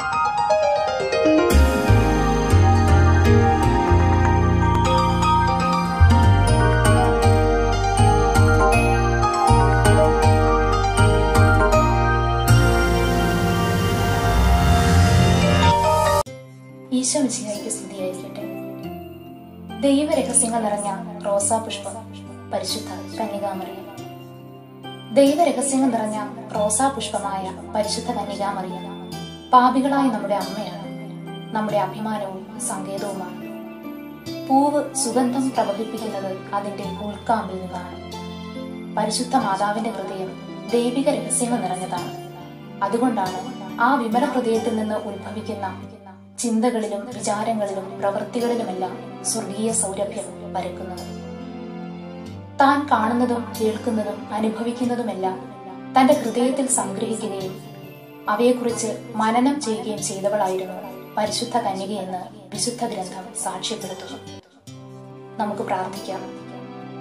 ഈശോ മിശിഹായ്ക്ക് സ്തുതിയായിരിക്കട്ടെ ദൈവരഹസ്യങ്ങൾ നിറഞ്ഞ റോസാ പുഷ്പം പരിശുദ്ധ കന്യകാമറിയം ദൈവരഹസ്യങ്ങൾ നിറഞ്ഞ റോസാ പുഷ്പമായ പരിശുദ്ധ കന്യകാമറിയം പാപികളായ നമ്മുടെ അമ്മയാണ് നമ്മുടെ അഭിമാനവും സങ്കേതവുമാണ് പൂവ് സുഗന്ധം പ്രവഹിപ്പിക്കുന്നത് അതിന്റെ ഉൾക്കാമ്പിൽ നിന്നാണ് പരിശുദ്ധ മാതാവിന്റെ ഹൃദയം ദൈവിക രഹസ്യങ്ങൾ നിറഞ്ഞതാണ് അതുകൊണ്ടാണ് ആ വിമല ഹൃദയത്തിൽ നിന്ന് ഉത്ഭവിക്കുന്ന ചിന്തകളിലും വിചാരങ്ങളിലും പ്രവൃത്തികളിലുമെല്ലാം സ്വർഗീയ സൗരഭ്യം പരക്കുന്നത് താൻ കാണുന്നതും കേൾക്കുന്നതും അനുഭവിക്കുന്നതുമെല്ലാം തന്റെ ഹൃദയത്തിൽ സംഗ്രഹിക്കുകയും അവയെക്കുറിച്ച് മനനം ചെയ്യുകയും ചെയ്തവളായിരുന്നു പരിശുദ്ധ കന്യകയെന്ന് വിശുദ്ധ ഗ്രന്ഥം സാക്ഷ്യപ്പെടുത്തുന്നു നമുക്ക് പ്രാർത്ഥിക്കാം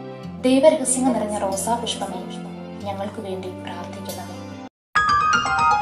ദൈവരഹസ്യങ്ങൾ നിറഞ്ഞ റോസാ പുഷ്പമേ ഞങ്ങൾക്ക് വേണ്ടി പ്രാർത്ഥിക്കണമേ